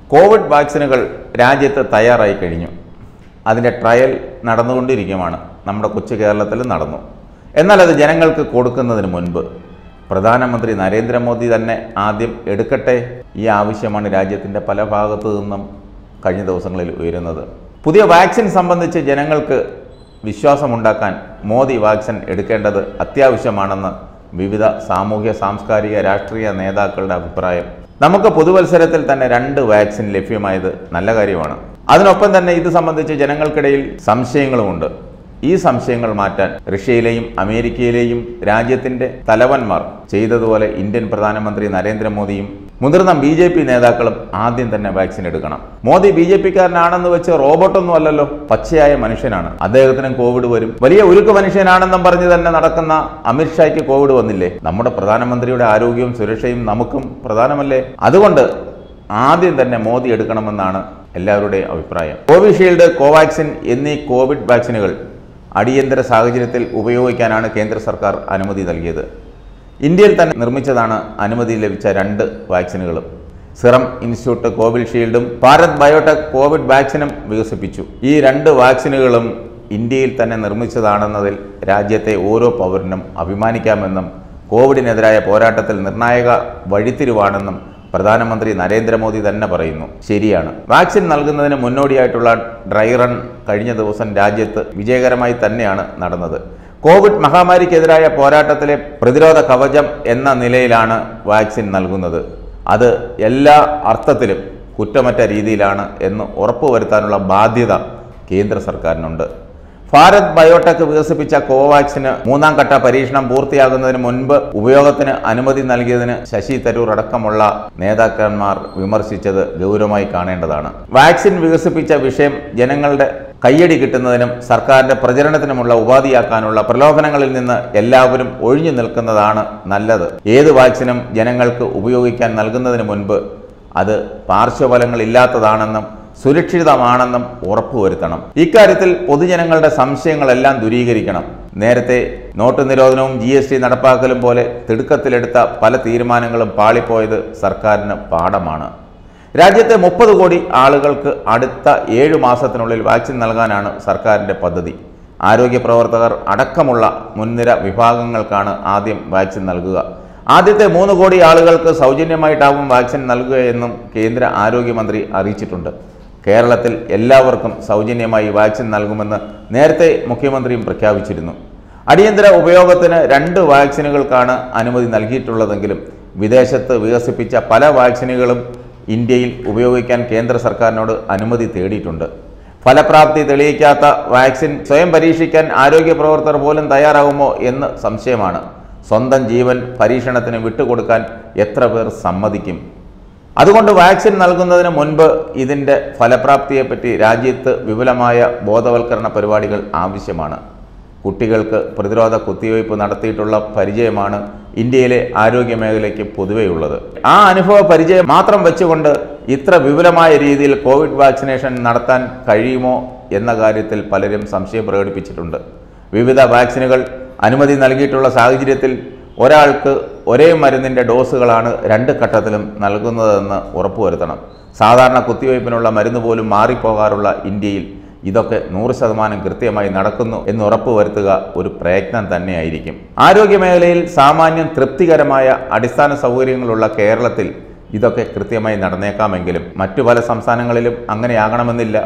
Covid വാക്സിനുകൾ രാജ്യത്ത് തയ്യാറായി കഴിഞ്ഞു അതിൻ്റെ ട്രയൽ നടന്നുകൊണ്ടിരിക്കുകയാണ് നമ്മുടെ കൊച്ചു കേരളത്തിൽ നടന്നു എന്നാൽ അത് ജനങ്ങൾക്ക് കൊടുക്കുന്നതിന് മുൻപ് പ്രധാനമന്ത്രി നരേന്ദ്രമോദി തന്നെ ആദ്യം എടുക്കട്ടെ ഈ ആവശ്യമാണ് രാജ്യത്തിൻ്റെ പല ഭാഗത്തു നിന്നും കഴിഞ്ഞ ദിവസങ്ങളിൽ ഉയരുന്നത് പുതിയ വാക്സിൻ സംബന്ധിച്ച് ജനങ്ങൾക്ക് വിശ്വാസമുണ്ടാക്കാൻ മോദി വാക്സിൻ എടുക്കേണ്ടത് അത്യാവശ്യമാണെന്ന് വിവിധ സാമൂഹ്യ സാംസ്കാരിക രാഷ്ട്രീയ നേതാക്കളുടെ അഭിപ്രായം നമുക്ക് പൊതുവത്സരത്തിൽ തന്നെ രണ്ട് വാക്സിൻ ലഭ്യമായത് നല്ല കാര്യമാണ് അതിനൊപ്പം തന്നെ ഇത് സംബന്ധിച്ച് ജനങ്ങൾക്കിടയിൽ സംശയങ്ങളുമുണ്ട് ഈ സംശയങ്ങൾ മാറ്റാൻ റഷ്യയിലെയും അമേരിക്കയിലെയും രാജ്യത്തിന്റെ തലവന്മാർ ചെയ്തതുപോലെ ഇന്ത്യൻ പ്രധാനമന്ത്രി നരേന്ദ്രമോദിയും മുതിർന്ന ബി ജെ പി നേതാക്കളും ആദ്യം തന്നെ വാക്സിൻ എടുക്കണം മോദി ബി ജെ പിക്കാരനാണെന്ന് വെച്ച് റോബോട്ടൊന്നും അല്ലല്ലോ പച്ചയായ മനുഷ്യനാണ് അദ്ദേഹത്തിനും കോവിഡ് വരും വലിയ ഉരുക്ക് മനുഷ്യനാണെന്നും പറഞ്ഞ് തന്നെ നടക്കുന്ന അമിത്ഷായ്ക്ക് കോവിഡ് വന്നില്ലേ നമ്മുടെ പ്രധാനമന്ത്രിയുടെ ആരോഗ്യവും സുരക്ഷയും നമുക്കും പ്രധാനമല്ലേ അതുകൊണ്ട് ആദ്യം തന്നെ മോദി എടുക്കണമെന്നാണ് എല്ലാവരുടെയും അഭിപ്രായം കോവിഷീൽഡ് കോവാക്സിൻ എന്നീ കോവിഡ് വാക്സിനുകൾ അടിയന്തര സാഹചര്യത്തിൽ ഉപയോഗിക്കാനാണ് കേന്ദ്ര സർക്കാർ അനുമതി നൽകിയത് ഇന്ത്യയിൽ തന്നെ നിർമ്മിച്ചതാണ് അനുമതി ലഭിച്ച രണ്ട് വാക്സിനുകളും സിറം ഇൻസ്റ്റിറ്റ്യൂട്ട് കോവിഷീൽഡും ഭാരത് ബയോടെക് കോവിഡ് വാക്സിനും വികസിപ്പിച്ചു ഈ രണ്ട് വാക്സിനുകളും ഇന്ത്യയിൽ തന്നെ നിർമ്മിച്ചതാണെന്നതിൽ രാജ്യത്തെ ഓരോ പൗരനും അഭിമാനിക്കാമെന്നും കോവിഡിനെതിരായ പോരാട്ടത്തിൽ നിർണായക വഴിത്തിരിവാണെന്നും പ്രധാനമന്ത്രി നരേന്ദ്രമോദി തന്നെ പറയുന്നു ശരിയാണ് വാക്സിൻ നൽകുന്നതിന് മുന്നോടിയായിട്ടുള്ള ഡ്രൈ റൺ കഴിഞ്ഞ ദിവസം രാജ്യത്ത് വിജയകരമായി തന്നെയാണ് നടന്നത് കോവിഡ് മഹാമാരിക്കെതിരായ പോരാട്ടത്തിലെ പ്രതിരോധ കവചം എന്ന നിലയിലാണ് വാക്സിൻ നൽകുന്നത് അത് എല്ലാ അർത്ഥത്തിലും കുറ്റമറ്റ രീതിയിലാണ് എന്ന് ഉറപ്പുവരുത്താനുള്ള ബാധ്യത കേന്ദ്ര സർക്കാരിനുണ്ട് ഭാരത് ബയോടെക് വികസിപ്പിച്ച കോവാക്സിന് മൂന്നാം ഘട്ട പരീക്ഷണം പൂർത്തിയാകുന്നതിന് മുൻപ് ഉപയോഗത്തിന് അനുമതി നൽകിയതിന് ശശി തരൂർ അടക്കമുള്ള നേതാക്കന്മാർ വിമർശിച്ചത് ഗൗരവമായി കാണേണ്ടതാണ് വാക്സിൻ വികസിപ്പിച്ച വിഷയം ജനങ്ങളുടെ കയ്യടി കിട്ടുന്നതിനും സർക്കാരിന്റെ പ്രചരണത്തിനുമുള്ള ഉപാധിയാക്കാനുള്ള പ്രലോഭനങ്ങളിൽ നിന്ന് എല്ലാവരും ഒഴിഞ്ഞു നിൽക്കുന്നതാണ് നല്ലത് ഏത് വാക്സിനും ജനങ്ങൾക്ക് ഉപയോഗിക്കാൻ നൽകുന്നതിന് മുൻപ് അത് പാർശ്വഫലങ്ങളില്ലാത്തതാണെന്നും സുരക്ഷിതമാണെന്നും ഉറപ്പുവരുത്തണം ഇക്കാര്യത്തിൽ പൊതുജനങ്ങളുടെ സംശയങ്ങളെല്ലാം ദൂരീകരിക്കണം നേരത്തെ നോട്ട് നിരോധനവും ജി എസ് ടി നടപ്പാക്കലും പോലെ തിടുക്കത്തിലെടുത്ത പല തീരുമാനങ്ങളും പാളിപ്പോയത് സർക്കാരിന് പാഠമാണ് രാജ്യത്തെ മുപ്പത് കോടി ആളുകൾക്ക് അടുത്ത ഏഴു മാസത്തിനുള്ളിൽ വാക്സിൻ നൽകാനാണ് സർക്കാരിൻ്റെ പദ്ധതി ആരോഗ്യ പ്രവർത്തകർ അടക്കമുള്ള മുൻനിര വിഭാഗങ്ങൾക്കാണ് ആദ്യം വാക്സിൻ നൽകുക ആദ്യത്തെ മൂന്ന് കോടി ആളുകൾക്ക് സൗജന്യമായിട്ടാവും വാക്സിൻ നൽകുകയെന്നും കേന്ദ്ര ആരോഗ്യമന്ത്രി അറിയിച്ചിട്ടുണ്ട് കേരളത്തിൽ എല്ലാവർക്കും സൗജന്യമായി വാക്സിൻ നൽകുമെന്ന് നേരത്തെ മുഖ്യമന്ത്രിയും പ്രഖ്യാപിച്ചിരുന്നു അടിയന്തര ഉപയോഗത്തിന് രണ്ട് വാക്സിനുകൾക്കാണ് അനുമതി നൽകിയിട്ടുള്ളതെങ്കിലും വിദേശത്ത് വികസിപ്പിച്ച പല വാക്സിനുകളും ഇന്ത്യയിൽ ഉപയോഗിക്കാൻ കേന്ദ്ര സർക്കാരിനോട് അനുമതി തേടിയിട്ടുണ്ട് ഫലപ്രാപ്തി തെളിയിക്കാത്ത വാക്സിൻ സ്വയം പരീക്ഷിക്കാൻ ആരോഗ്യ പ്രവർത്തകർ പോലും തയ്യാറാകുമോ എന്ന് സംശയമാണ് സ്വന്തം ജീവൻ പരീക്ഷണത്തിന് വിട്ടുകൊടുക്കാൻ എത്ര പേർ സമ്മതിക്കും അതുകൊണ്ട് വാക്സിൻ നൽകുന്നതിന് മുൻപ് ഇതിൻ്റെ ഫലപ്രാപ്തിയെപ്പറ്റി രാജ്യത്ത് വിപുലമായ ബോധവൽക്കരണ പരിപാടികൾ ആവശ്യമാണ് കുട്ടികൾക്ക് പ്രതിരോധ കുത്തിവയ്പ് നടത്തിയിട്ടുള്ള പരിചയമാണ് ഇന്ത്യയിലെ ആരോഗ്യ മേഖലയ്ക്ക് പൊതുവെയുള്ളത് ആ അനുഭവ പരിചയം മാത്രം വെച്ചുകൊണ്ട് ഇത്ര വിപുലമായ രീതിയിൽ കോവിഡ് വാക്സിനേഷൻ നടത്താൻ കഴിയുമോ എന്ന കാര്യത്തിൽ പലരും സംശയം പ്രകടിപ്പിച്ചിട്ടുണ്ട് വിവിധ വാക്സിനുകൾ അനുമതി നൽകിയിട്ടുള്ള സാഹചര്യത്തിൽ ഒരാൾക്ക് ഒരേ മരുന്നിൻ്റെ ഡോസുകളാണ് രണ്ട് ഘട്ടത്തിലും നൽകുന്നതെന്ന് ഉറപ്പുവരുത്തണം സാധാരണ കുത്തിവയ്പ്പിനുള്ള മരുന്ന് പോലും മാറിപ്പോകാറുള്ള ഇന്ത്യയിൽ ഇതൊക്കെ നൂറ് ശതമാനം കൃത്യമായി നടക്കുന്നു എന്ന് ഉറപ്പുവരുത്തുക ഒരു പ്രയത്നം തന്നെയായിരിക്കും ആരോഗ്യമേഖലയിൽ സാമാന്യം തൃപ്തികരമായ അടിസ്ഥാന സൗകര്യങ്ങളുള്ള കേരളത്തിൽ ഇതൊക്കെ കൃത്യമായി നടന്നേക്കാമെങ്കിലും മറ്റു പല സംസ്ഥാനങ്ങളിലും അങ്ങനെയാകണമെന്നില്ല